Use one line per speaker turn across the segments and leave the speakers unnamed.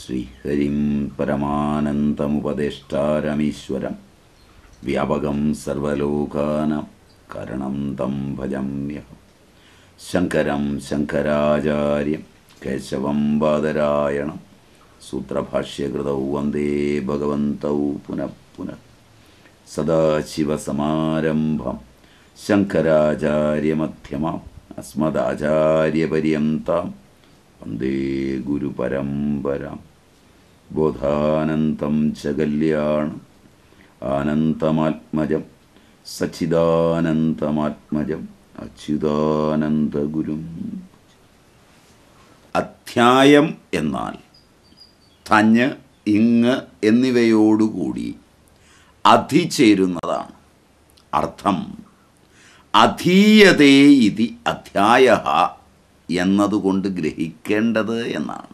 ശ്രീഹരിം പരമാനന്ദമുപദേഷ്ടാരമീശ്വരം വ്യാപകം സർവലോകാനം കരണം തം ഭജമ്യഹം ശങ്കരം ശങ്കരാചാര്യം കേശവം ബാദരായണം സൂത്രഭാഷ്യകൃതൗ വന്ദേ ഭഗവന്തൗ പുനഃ പുനഃ സദാശിവസമാരംഭം ശങ്കരാചാര്യമധ്യമാം അസ്മദാചാര്യപര്യന്താം വന്ദേ ഗുരുപരമ്പരാം ബോധാനന്തം ച കല്യാണം ആനന്തമാത്മജം സച്ചിദാനന്തമാത്മജം അച്യുതാനന്ദഗുരും അധ്യായം എന്നാൽ തഞ്ഞ് ഇങ് എന്നിവയോടുകൂടി അധിചേരുന്നതാണ് അർത്ഥം അധീയതേ ഇതി അധ്യായ എന്നതുകൊണ്ട് ഗ്രഹിക്കേണ്ടത് എന്നാണ്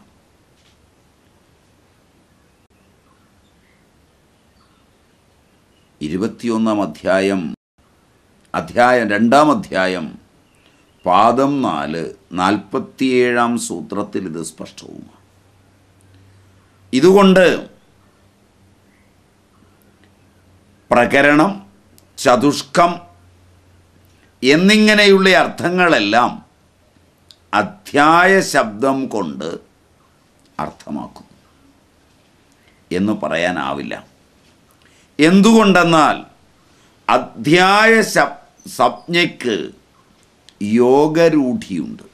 ഇരുപത്തിയൊന്നാം അധ്യായം അധ്യായം രണ്ടാം അധ്യായം പാദം നാല് നാൽപ്പത്തിയേഴാം സൂത്രത്തിൽ ഇത് സ്പഷ്ടവുമാണ് ഇതുകൊണ്ട് പ്രകരണം ചതുഷ്കം എന്നിങ്ങനെയുള്ള അർത്ഥങ്ങളെല്ലാം അധ്യായ ശബ്ദം കൊണ്ട് അർത്ഥമാക്കുന്നു എന്ന് പറയാനാവില്ല എന്തുകൊണ്ടെന്നാൽ അധ്യായ ശബ് സംജ്ഞയ്ക്ക് യോഗരൂഢിയുണ്ട്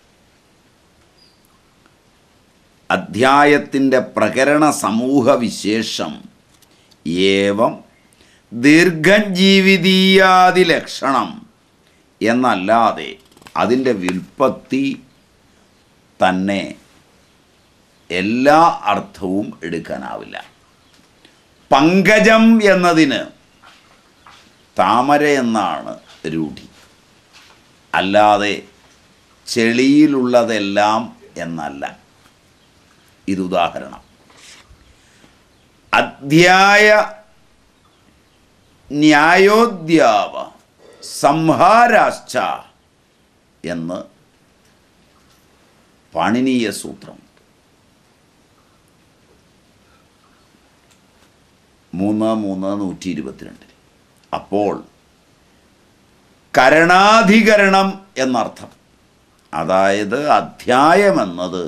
അധ്യായത്തിൻ്റെ പ്രകരണ സമൂഹ വിശേഷം ഏവം ദീർഘജീവിതീയാദി ലക്ഷണം എന്നല്ലാതെ അതിൻ്റെ വ്യുൽപ്പത്തി തന്നെ എല്ലാ അർത്ഥവും എടുക്കാനാവില്ല പങ്കജം എന്നതിന് താമര എന്നാണ് രൂഢി അല്ലാതെ ചെളിയിലുള്ളതെല്ലാം എന്നല്ല ഇതുദാഹരണം അധ്യായ ന്യായോദ്യാവ സംഹാരാശ്ച എന്ന് പാണിനീയ സൂത്രം മൂന്ന് മൂന്ന് നൂറ്റി ഇരുപത്തിരണ്ടിൽ അപ്പോൾ കരണാധികരണം എന്നർത്ഥം അതായത് അധ്യായം എന്നത്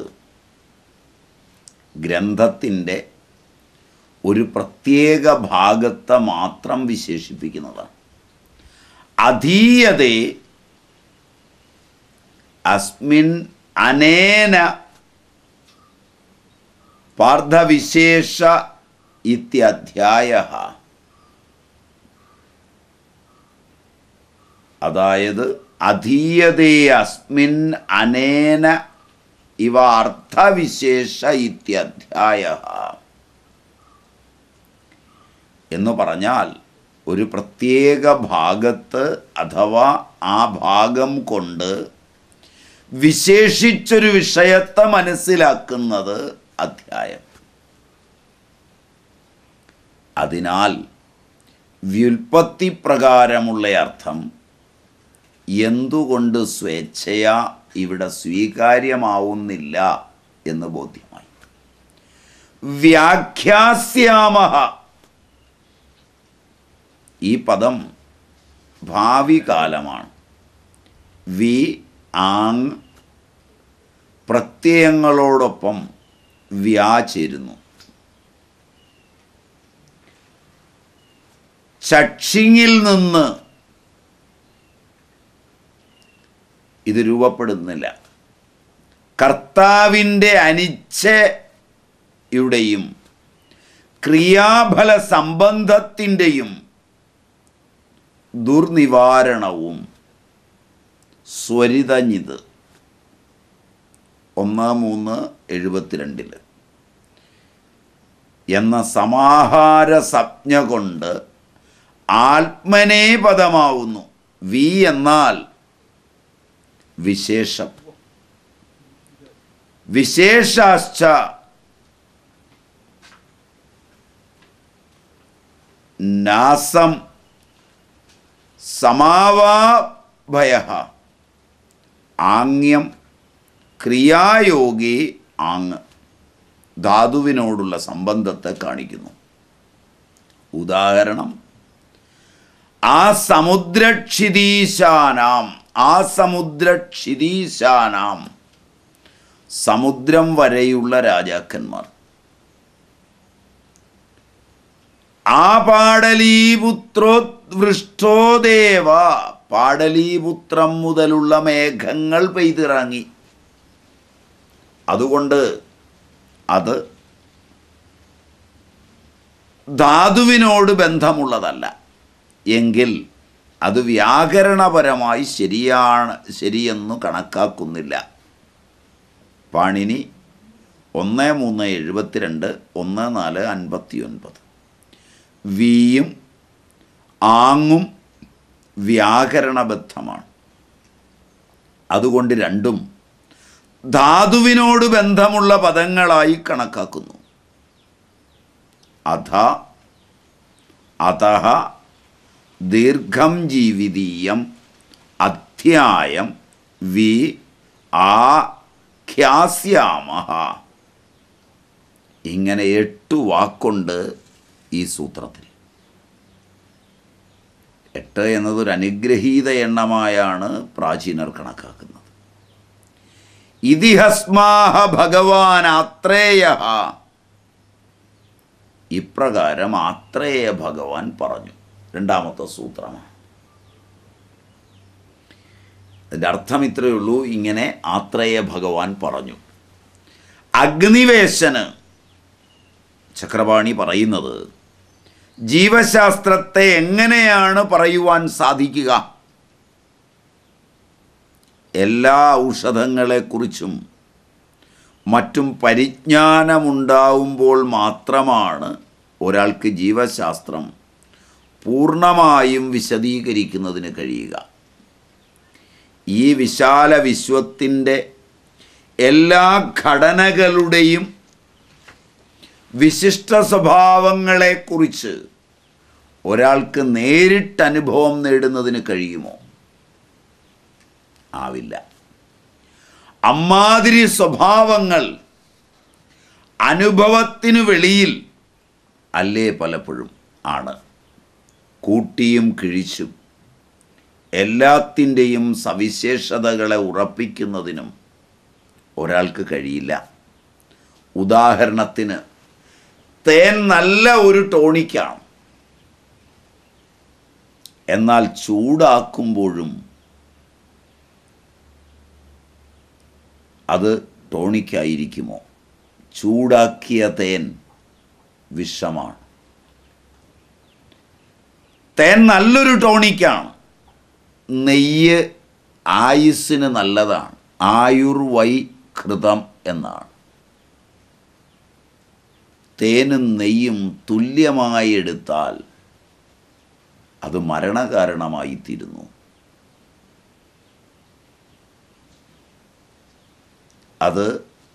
ഗ്രന്ഥത്തിൻ്റെ ഒരു പ്രത്യേക ഭാഗത്തെ മാത്രം വിശേഷിപ്പിക്കുന്നതാണ് അധീയതേ അസ്മിൻ അനേന പാർത്ഥവിശേഷ ഇത്യധ്യായ അതായത് അധീയതേ അസ്മിൻ അനേന ഇവ അർത്ഥവിശേഷ ഇത്യധ്യായ എന്ന് പറഞ്ഞാൽ ഒരു പ്രത്യേക ഭാഗത്ത് അഥവാ ആ ഭാഗം കൊണ്ട് വിശേഷിച്ചൊരു വിഷയത്തെ മനസ്സിലാക്കുന്നത് അധ്യായം അതിനാൽ വ്യുൽപ്പത്തി പ്രകാരമുള്ള അർത്ഥം എന്തുകൊണ്ട് സ്വേച്ഛയാ ഇവിടെ സ്വീകാര്യമാവുന്നില്ല എന്ന് ബോധ്യമായി വ്യാഖ്യാസ്യാമ ഈ പദം ഭാവി കാലമാണ് വി ആങ് പ്രത്യയങ്ങളോടൊപ്പം വ്യാചേരുന്നു ചക്ഷിങ്ങിൽ നിന്ന് ഇത് രൂപപ്പെടുന്നില്ല കർത്താവിൻ്റെ അനിച്ഛയുടെയും ക്രിയാഫല സംബന്ധത്തിൻ്റെയും ദുർനിവാരണവും സ്വരിതഞ്ഞിത് ഒന്ന് മൂന്ന് എഴുപത്തിരണ്ടിൽ എന്ന സമാഹാര സംജ്ഞ കൊണ്ട് ആത്മനേ പദമാവുന്നു വി എന്നാൽ വിശേഷം വിശേഷാശ്ച നാസം സമാവാഭയ ആംഗ്യം ക്രിയായോഗി ആങ് ധാതുവിനോടുള്ള സംബന്ധത്തെ കാണിക്കുന്നു ഉദാഹരണം ആ സമുദ്രക്ഷിതീശാനാം ആ സമുദ്രക്ഷിതീശാനാം സമുദ്രം വരെയുള്ള രാജാക്കന്മാർ ആ പാടലീപുത്രോദ്വൃഷ്ടോ ദേവ പാടലീപുത്രം മുതലുള്ള മേഘങ്ങൾ പെയ്തിറങ്ങി അതുകൊണ്ട് അത് ധാതുവിനോട് ബന്ധമുള്ളതല്ല എങ്കിൽ അത് വ്യാകരണപരമായി ശരിയാണ് ശരിയെന്ന് കണക്കാക്കുന്നില്ല പാണിനി ഒന്ന് മൂന്ന് എഴുപത്തിരണ്ട് ഒന്ന് നാല് അൻപത്തി ഒൻപത് വിയും ആങ്ങും വ്യാകരണബദ്ധമാണ് അതുകൊണ്ട് രണ്ടും ധാതുവിനോട് ബന്ധമുള്ള പദങ്ങളായി കണക്കാക്കുന്നു അധ അതഹ ദീർഘം ജീവിതീയം അധ്യായം വി ആഖ്യാസ്യാമഹ ഇങ്ങനെ എട്ട് വാക്കുണ്ട് ഈ സൂത്രത്തിൽ എട്ട് എന്നതൊരു അനുഗ്രഹീത എണ്ണമായാണ് പ്രാചീനർ കണക്കാക്കുന്നത് ഇതിഹസ്മാഹ ഭഗവാൻ ആത്രേയ ഇപ്രകാരം ആത്രേയ ഭഗവാൻ പറഞ്ഞു രണ്ടാമത്തെ സൂത്രമാണ് അതിൻ്റെ അർത്ഥം ഇത്രയേ ഉള്ളൂ ഇങ്ങനെ ആത്രേയ ഭഗവാൻ പറഞ്ഞു അഗ്നിവേശന് ചക്രപാണി പറയുന്നത് ജീവശാസ്ത്രത്തെ എങ്ങനെയാണ് പറയുവാൻ സാധിക്കുക എല്ലാ ഔഷധങ്ങളെക്കുറിച്ചും മറ്റും പരിജ്ഞാനമുണ്ടാവുമ്പോൾ മാത്രമാണ് ഒരാൾക്ക് ജീവശാസ്ത്രം പൂർണ്ണമായും വിശദീകരിക്കുന്നതിന് കഴിയുക ഈ വിശാല വിശ്വത്തിൻ്റെ എല്ലാ ഘടനകളുടെയും വിശിഷ്ട സ്വഭാവങ്ങളെക്കുറിച്ച് ഒരാൾക്ക് നേരിട്ട് അനുഭവം നേടുന്നതിന് കഴിയുമോ ആവില്ല അമ്മാതിരി സ്വഭാവങ്ങൾ അനുഭവത്തിനു വെളിയിൽ അല്ലേ പലപ്പോഴും ആണ് കൂട്ടിയും കിഴിച്ചും എല്ലാത്തിൻ്റെയും സവിശേഷതകളെ ഉറപ്പിക്കുന്നതിനും ഒരാൾക്ക് കഴിയില്ല ഉദാഹരണത്തിന് തേൻ നല്ല ഒരു ടോണിക്കാണ് എന്നാൽ ചൂടാക്കുമ്പോഴും അത് ടോണിക്കായിരിക്കുമോ ചൂടാക്കിയ തേൻ വിഷമാണ് തേൻ നല്ലൊരു ടോണിക്കാണ് നെയ്യ് ആയുസ്സിന് നല്ലതാണ് ആയുർവൈ കൃതം എന്നാണ് തേനും നെയ്യും തുല്യമായി എടുത്താൽ അത് മരണകാരണമായി തീരുന്നു അത്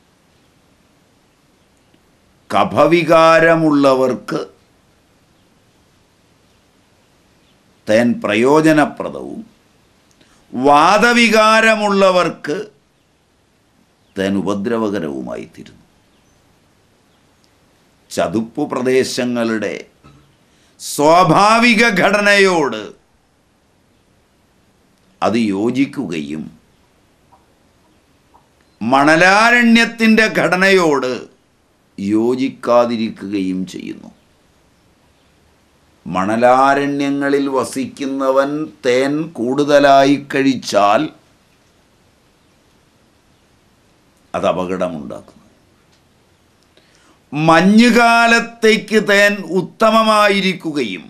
കഫവികാരമുള്ളവർക്ക് തേൻ പ്രയോജനപ്രദവും വാദവികാരമുള്ളവർക്ക് തേൻ ഉപദ്രവകരവുമായിത്തീരുന്നു ചതുപ്പു പ്രദേശങ്ങളുടെ സ്വാഭാവിക ഘടനയോട് അത് യോജിക്കുകയും മണലാരണ്യത്തിൻ്റെ ഘടനയോട് യോജിക്കാതിരിക്കുകയും ചെയ്യുന്നു മണലാരണ്യങ്ങളിൽ വസിക്കുന്നവൻ തേൻ കൂടുതലായി കഴിച്ചാൽ അത് അപകടമുണ്ടാക്കുന്നു മഞ്ഞുകാലത്തേക്ക് തേൻ ഉത്തമമായിരിക്കുകയും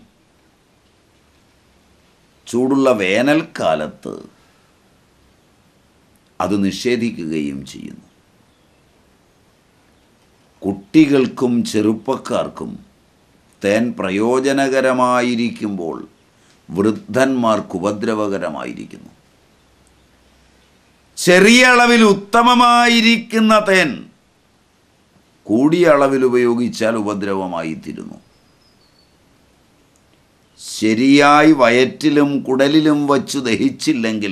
ചൂടുള്ള വേനൽക്കാലത്ത് അത് നിഷേധിക്കുകയും ചെയ്യുന്നു കുട്ടികൾക്കും ചെറുപ്പക്കാർക്കും തേൻ പ്രയോജനകരമായിരിക്കുമ്പോൾ വൃദ്ധന്മാർക്ക് ഉപദ്രവകരമായിരിക്കുന്നു ചെറിയ അളവിൽ ഉത്തമമായിരിക്കുന്ന തേൻ കൂടിയ അളവിൽ ഉപയോഗിച്ചാൽ ഉപദ്രവമായിത്തീരുന്നു ശരിയായി വയറ്റിലും കുടലിലും വച്ചു ദഹിച്ചില്ലെങ്കിൽ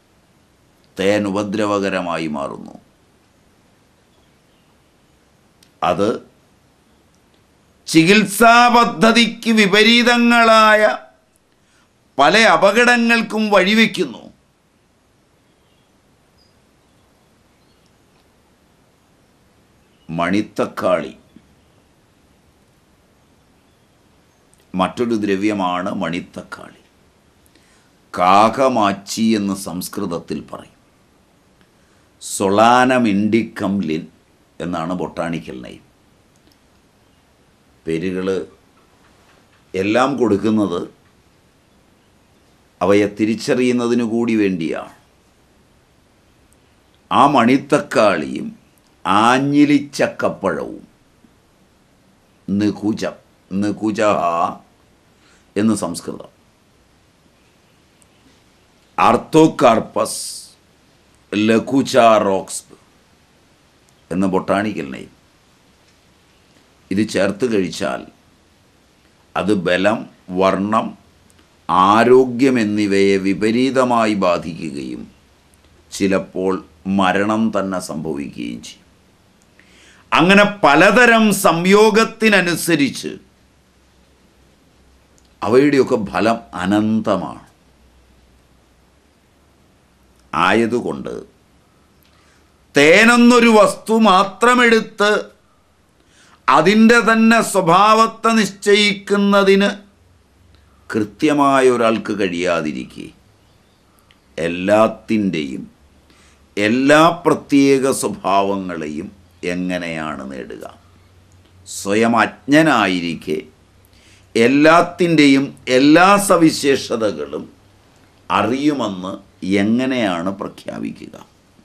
തേൻ ഉപദ്രവകരമായി മാറുന്നു അത് ചികിത്സാ പദ്ധതിക്ക് വിപരീതങ്ങളായ പല അപകടങ്ങൾക്കും വഴിവെക്കുന്നു മണിത്തക്കാളി മറ്റൊരു ദ്രവ്യമാണ് മണിത്തക്കാളി കാകമാച്ചി എന്ന് സംസ്കൃതത്തിൽ പറയും സൊളാനം ഇൻഡിക്കം ലിൻ എന്നാണ് ബൊട്ടാണിക്കൽ നെയിം പേരുകൾ എല്ലാം കൊടുക്കുന്നത് അവയെ തിരിച്ചറിയുന്നതിനു കൂടി വേണ്ടിയാണ് ആ മണിത്തക്കാളിയും ആഞ്ഞിലിച്ചക്കപ്പഴവും നികുജം നികുജഹ എന്ന് സംസ്കൃതം ആർത്തോകാർപ്പസ് ലഘുച റോക്സ്ബ് എന്ന ബൊട്ടാണിക്കൽ നെയിം ഇത് ചേർത്ത് കഴിച്ചാൽ അത് ബലം വർണ്ണം ആരോഗ്യം എന്നിവയെ വിപരീതമായി ബാധിക്കുകയും ചിലപ്പോൾ മരണം തന്നെ സംഭവിക്കുകയും ചെയ്യും അങ്ങനെ പലതരം സംയോഗത്തിനനുസരിച്ച് അവയുടെയൊക്കെ ഫലം അനന്തമാണ് ആയതുകൊണ്ട് തേനെന്നൊരു വസ്തു മാത്രമെടുത്ത് അതിൻ്റെ തന്നെ സ്വഭാവത്തെ നിശ്ചയിക്കുന്നതിന് കൃത്യമായ ഒരാൾക്ക് കഴിയാതിരിക്കെ എല്ലാത്തിൻ്റെയും എല്ലാ പ്രത്യേക സ്വഭാവങ്ങളെയും എങ്ങനെയാണ് നേടുക സ്വയം അജ്ഞനായിരിക്കെ എല്ലാത്തിൻ്റെയും എല്ലാ സവിശേഷതകളും അറിയുമെന്ന് എങ്ങനെയാണ് പ്രഖ്യാപിക്കുക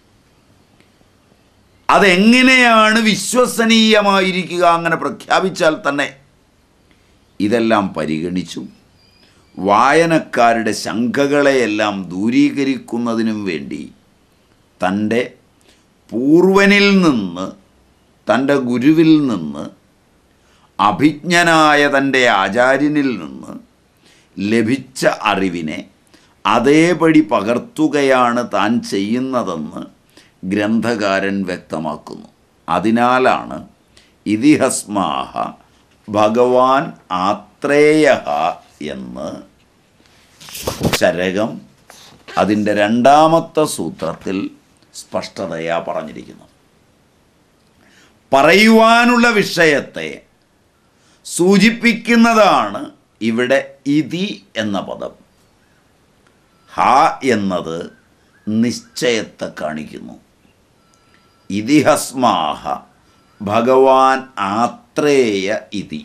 അതെങ്ങനെയാണ് വിശ്വസനീയമായിരിക്കുക അങ്ങനെ പ്രഖ്യാപിച്ചാൽ തന്നെ ഇതെല്ലാം പരിഗണിച്ചും വായനക്കാരുടെ ശങ്കകളെയെല്ലാം ദൂരീകരിക്കുന്നതിനും വേണ്ടി തൻ്റെ പൂർവനിൽ നിന്ന് തൻ്റെ ഗുരുവിൽ നിന്ന് അഭിജ്ഞനായ തൻ്റെ ആചാര്യനിൽ നിന്ന് ലഭിച്ച അറിവിനെ അതേപടി പകർത്തുകയാണ് താൻ ചെയ്യുന്നതെന്ന് ഗ്രന്ഥകാരൻ വ്യക്തമാക്കുന്നു അതിനാലാണ് ഇതിഹസ്മാഹ ഭഗവാൻ ആത്രേയ എന്ന് ചരകം അതിൻ്റെ രണ്ടാമത്തെ സൂത്രത്തിൽ സ്പഷ്ടതയാ പറഞ്ഞിരിക്കുന്നു പറയുവാനുള്ള വിഷയത്തെ സൂചിപ്പിക്കുന്നതാണ് ഇവിടെ ഇതി എന്ന പദം ഹ എന്നത് നിശ്ചയത്തെ കാണിക്കുന്നു ഇതിഹസ്മാഹ ഭഗവാൻ ആത്രേയ ഇതി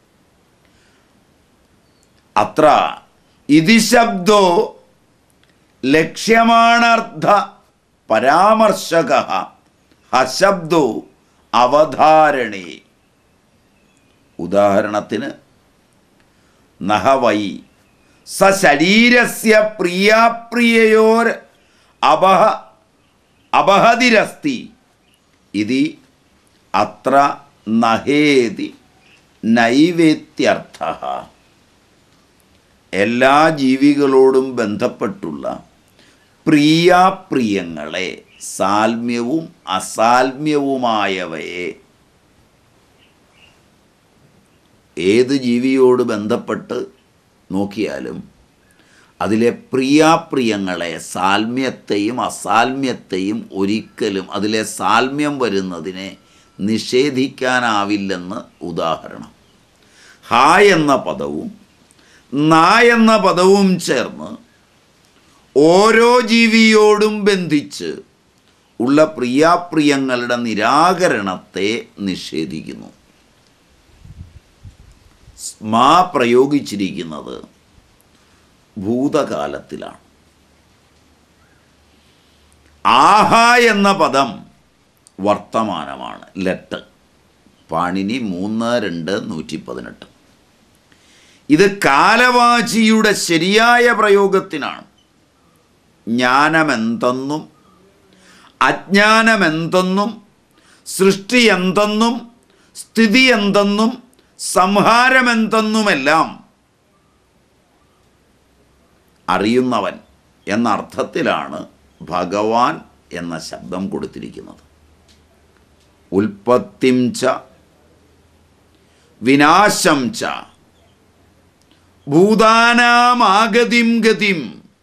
അത്ര ഇതി ശബ്ദോ ലക്ഷ്യമാണർത്ഥ പരാമർശക ഹശബ്ദോ അവധാരണേ ഉദാഹരണത്തിന് നഹവൈ സ ശരീരസ്യ പ്രിയാപ്രിയയോർ അപഹ അപഹതിരസ്തി ഇതി അത്ര നഹേതി നൈവേത്യർത്ഥ എല്ലാ ജീവികളോടും ബന്ധപ്പെട്ടുള്ള പ്രിയാപ്രിയങ്ങളെ സാൽമ്യവും അസാൽമ്യവുമായവയെ ഏത് ജീവിയോട് ബന്ധപ്പെട്ട് നോക്കിയാലും അതിലെ പ്രിയാപ്രിയങ്ങളെ സാൽമ്യത്തെയും അസാൽമ്യത്തെയും ഒരിക്കലും അതിലെ സാൽമ്യം വരുന്നതിനെ നിഷേധിക്കാനാവില്ലെന്ന് ഉദാഹരണം ഹ എന്ന പദവും ന എന്ന പദവും ചേർന്ന് ഓരോ ജീവിയോടും ബന്ധിച്ച് ഉള്ള പ്രിയാപ്രിയങ്ങളുടെ നിരാകരണത്തെ നിഷേധിക്കുന്നു സ്മാ പ്രയോഗിച്ചിരിക്കുന്നത് ഭൂതകാലത്തിലാണ് ആഹ എന്ന പദം വർത്തമാനമാണ് ലെട്ട് പാണിനി മൂന്ന് രണ്ട് നൂറ്റി പതിനെട്ട് ഇത് കാലവാചിയുടെ ശരിയായ പ്രയോഗത്തിനാണ് ജ്ഞാനമെന്തെന്നും അജ്ഞാനമെന്തെന്നും സൃഷ്ടി എന്തെന്നും സ്ഥിതി എന്തെന്നും സംഹാരമെന്തെന്നുമെല്ലാം അറിയുന്നവൻ എന്ന അർത്ഥത്തിലാണ് ഭഗവാൻ എന്ന ശബ്ദം കൊടുത്തിരിക്കുന്നത് ഉൽപ്പത്തിം ച വിനാശം ച ഭൂതാനാമാഗതിം ഗതിം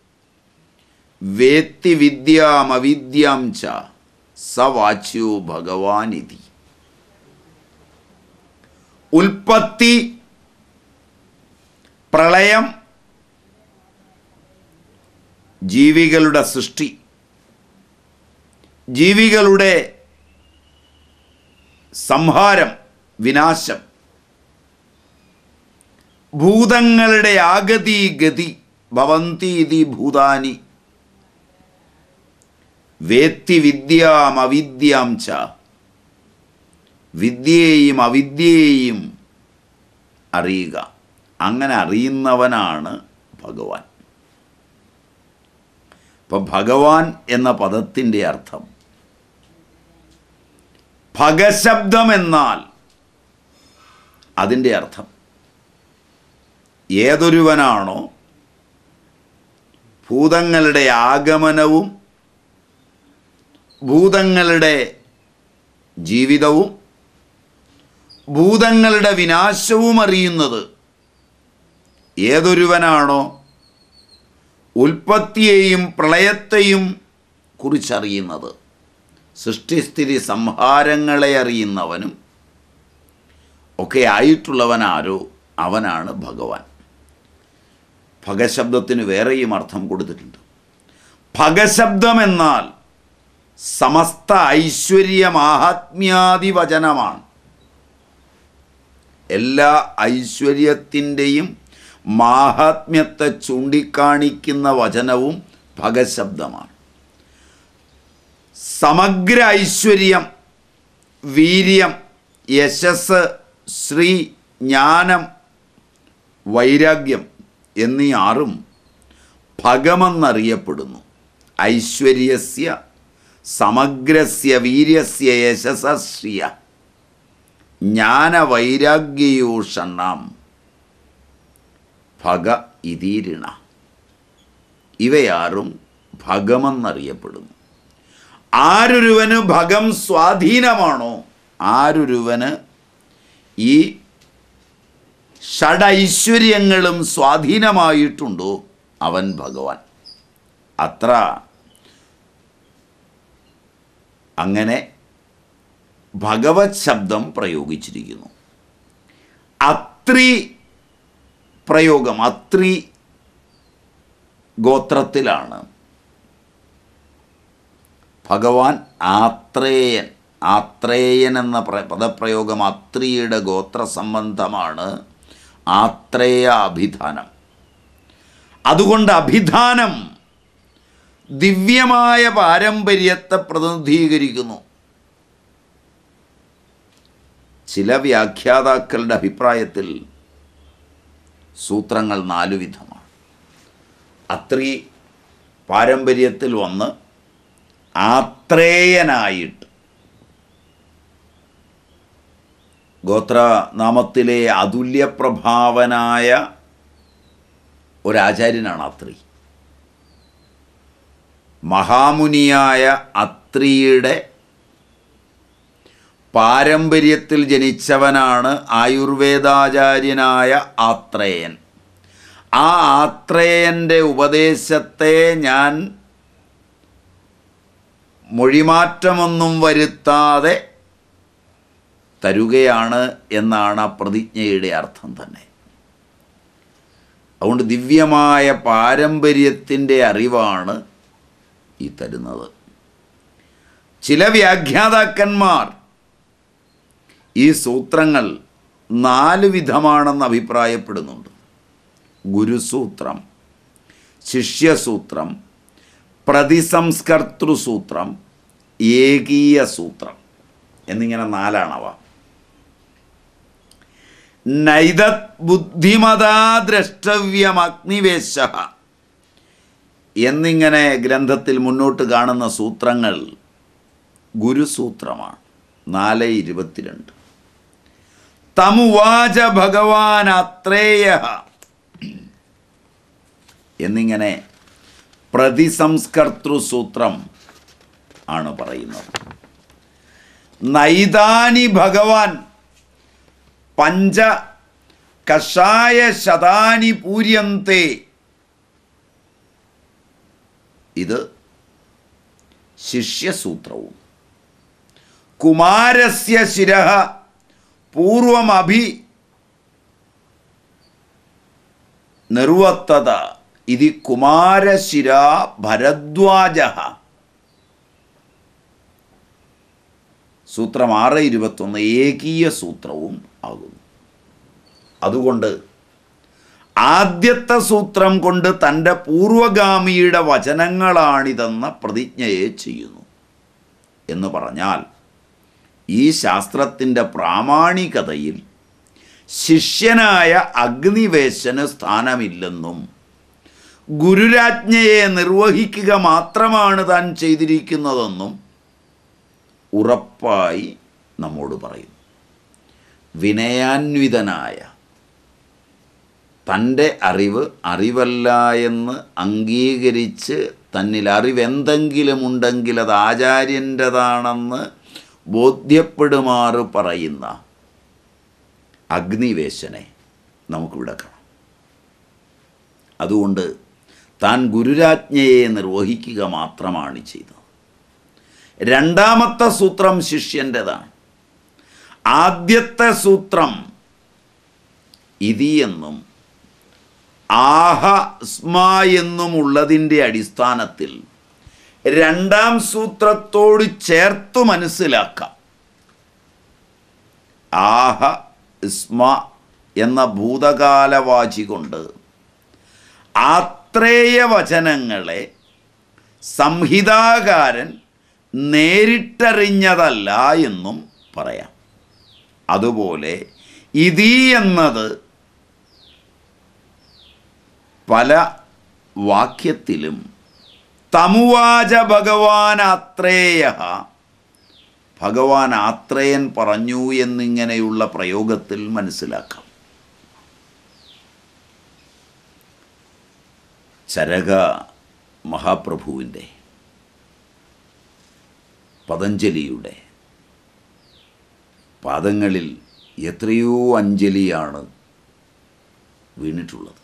വേത്തി വിദ്യാമവിദ്യാം ച സവാച്യോ ഭഗവാനിധി ഉൽപ്പത്തി പ്രളയം ജീവികളുടെ സൃഷ്ടി ജീവികളുടെ സംഹാരം വിനാശം ഭൂതങ്ങളുടെ ആഗതി ഗതി ഭവന്തീതി ഭൂതാനി വേത്തി വിദ്യാം അവിദ്യാം ച വിദ്യയെയും അവിദ്യയെയും അറിയുക അങ്ങനെ അറിയുന്നവനാണ് ഭഗവാൻ ഇപ്പം ഭഗവാൻ എന്ന പദത്തിൻ്റെ അർത്ഥം ഭഗശബ്ദം എന്നാൽ അതിൻ്റെ അർത്ഥം ഏതൊരുവനാണോ ഭൂതങ്ങളുടെ ആഗമനവും ഭൂതങ്ങളുടെ ജീവിതവും ഭൂതങ്ങളുടെ വിനാശവും അറിയുന്നത് ഏതൊരുവനാണോ ഉൽപ്പത്തിയെയും പ്രളയത്തെയും കുറിച്ചറിയുന്നത് സൃഷ്ടിസ്ഥിതി സംഹാരങ്ങളെ അറിയുന്നവനും ഒക്കെ ആയിട്ടുള്ളവനാരോ അവനാണ് ഭഗവാൻ ഭഗശബ്ദത്തിന് വേറെയും അർത്ഥം കൊടുത്തിട്ടുണ്ട് ഭഗശബ്ദം എന്നാൽ സമസ്ത ഐശ്വര്യ മാഹാത്മ്യാദി വചനമാണ് എല്ലാ ഐശ്വര്യത്തിൻ്റെയും മാഹാത്മ്യത്തെ ചൂണ്ടിക്കാണിക്കുന്ന വചനവും ഭഗശബ്ദമാണ് സമഗ്ര ഐശ്വര്യം വീര്യം യശസ് ശ്രീ ജ്ഞാനം വൈരാഗ്യം എന്നീ ആറും ഭഗമെന്നറിയപ്പെടുന്നു ഐശ്വര്യസ്യ സമഗ്രസ്യ വീര്യസ്യ യശസ്ശ്രിയ ജ്ഞാനവൈരാഗ്യയോഷണ്ണാം ഭഗ ഇതീരിണ ഇവയാറും ഭഗമെന്നറിയപ്പെടുന്നു ആരൊരുവന് ഭഗം സ്വാധീനമാണോ ആരൊരുവന് ഈ ഷഡൈശ്വര്യങ്ങളും സ്വാധീനമായിട്ടുണ്ടോ അവൻ ഭഗവാൻ അത്ര അങ്ങനെ ഭഗവത് ശബ്ദം പ്രയോഗിച്ചിരിക്കുന്നു അത്രി പ്രയോഗം അത്രി ഗോത്രത്തിലാണ് ഭഗവാൻ ആത്രേയൻ ആത്രേയൻ എന്ന പ്ര- പദപ്രയോഗം അത്രിയുടെ ഗോത്ര സംബന്ധമാണ് ആത്രേയ അഭിധാനം അതുകൊണ്ട് അഭിധാനം ദിവ്യമായ പാരമ്പര്യത്തെ പ്രതിനിധീകരിക്കുന്നു ചില വ്യാഖ്യാതാക്കളുടെ അഭിപ്രായത്തിൽ സൂത്രങ്ങൾ നാലു വിധമാണ് അത്രി പാരമ്പര്യത്തിൽ വന്ന് ആത്രേയനായിട്ട് ഗോത്രനാമത്തിലെ അതുല്യപ്രഭാവനായ ഒരാചാര്യനാണ് അത്രി മഹാമുനിയായ അത്രിയുടെ പാരമ്പര്യത്തിൽ ജനിച്ചവനാണ് ആയുർവേദാചാര്യനായ ആത്രേയൻ ആ ആത്രേയൻ്റെ ഉപദേശത്തെ ഞാൻ മൊഴിമാറ്റമൊന്നും വരുത്താതെ തരുകയാണ് എന്നാണ് ആ പ്രതിജ്ഞയുടെ അർത്ഥം തന്നെ അതുകൊണ്ട് ദിവ്യമായ പാരമ്പര്യത്തിൻ്റെ അറിവാണ് ഈ തരുന്നത് ചില വ്യാഖ്യാതാക്കന്മാർ ഈ സൂത്രങ്ങൾ നാല് വിധമാണെന്ന് അഭിപ്രായപ്പെടുന്നുണ്ട് ഗുരുസൂത്രം ശിഷ്യസൂത്രം പ്രതിസംസ്കർത്തൃസൂത്രം ഏകീയ സൂത്രം എന്നിങ്ങനെ നാലാണവ നൈതത് ബുദ്ധിമതാ ദ്രഷ്ടവ്യം അഗ്നിവേശ എന്നിങ്ങനെ ഗ്രന്ഥത്തിൽ മുന്നോട്ട് കാണുന്ന സൂത്രങ്ങൾ ഗുരുസൂത്രമാണ് നാല് ഇരുപത്തിരണ്ട് തമുവാച ഭഗവാൻ അത്രേയ എന്നിങ്ങനെ പ്രതിസംസ്കർത്തൃസൂത്രം ആണ് പറയുന്നത് നൈതാനി ഭഗവാൻ പഞ്ച കഷായ ശതാനി പൂര്യന്തേ ഇത് ശിഷ്യസൂത്രവും കുമാരസ്യ ശിര പൂർവമഭി നിർവത്തത ഇത് കുമാരശിര ഭരദ്വാജ സൂത്രം ആറ് ഇരുപത്തൊന്ന് ഏകീയ സൂത്രവും ആകുന്നു അതുകൊണ്ട് ആദ്യത്തെ സൂത്രം കൊണ്ട് തൻ്റെ പൂർവഗാമിയുടെ വചനങ്ങളാണിതെന്ന പ്രതിജ്ഞയെ ചെയ്യുന്നു എന്ന് പറഞ്ഞാൽ ഈ ശാസ്ത്രത്തിൻ്റെ പ്രാമാണികതയിൽ ശിഷ്യനായ അഗ്നിവേശന് സ്ഥാനമില്ലെന്നും ഗുരുരാജ്ഞയെ നിർവഹിക്കുക മാത്രമാണ് താൻ ചെയ്തിരിക്കുന്നതെന്നും ഉറപ്പായി നമ്മോട് പറയും വിനയാന്വിതനായ തൻ്റെ അറിവ് അറിവല്ല എന്ന് അംഗീകരിച്ച് തന്നിൽ അറിവെന്തെങ്കിലും ഉണ്ടെങ്കിൽ അത് ആചാര്യൻ്റെതാണെന്ന് ബോധ്യപ്പെടുമാറ് പറയുന്ന അഗ്നിവേശനെ നമുക്കിവിടെ കാണാം അതുകൊണ്ട് താൻ ഗുരുരാജ്ഞയെ നിർവഹിക്കുക മാത്രമാണ് ചെയ്തത് രണ്ടാമത്തെ സൂത്രം ശിഷ്യൻ്റെതാണ് ആദ്യത്തെ സൂത്രം ഇതി എന്നും ആഹ സ്മ എന്നുമുള്ളതിൻ്റെ അടിസ്ഥാനത്തിൽ രണ്ടാം സൂത്രത്തോട് ചേർത്തു മനസ്സിലാക്കാം ആഹ സ്മ എന്ന ഭൂതകാലവാചി കൊണ്ട് ആത്രേയ വചനങ്ങളെ സംഹിതാകാരൻ നേരിട്ടറിഞ്ഞതല്ല എന്നും പറയാം അതുപോലെ ഇതി എന്നത് പല വാക്യത്തിലും തമുവാച ഭഗവാൻ ആത്രേയ ഭഗവാൻ ആത്രേയൻ പറഞ്ഞു എന്നിങ്ങനെയുള്ള പ്രയോഗത്തിൽ മനസ്സിലാക്കാം ചരക മഹാപ്രഭുവിൻ്റെ പതഞ്ജലിയുടെ പാദങ്ങളിൽ എത്രയോ അഞ്ജലിയാണ് വീണിട്ടുള്ളത്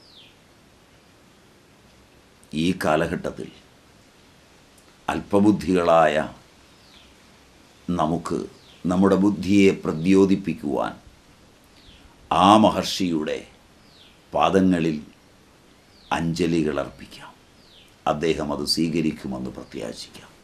ഈ കാലഘട്ടത്തിൽ അല്പബുദ്ധികളായ നമുക്ക് നമ്മുടെ ബുദ്ധിയെ പ്രദ്യോതിപ്പിക്കുവാൻ ആ മഹർഷിയുടെ പാദങ്ങളിൽ അഞ്ജലികൾ അർപ്പിക്കാം അദ്ദേഹം അത് സ്വീകരിക്കുമെന്ന് പ്രത്യാശിക്കാം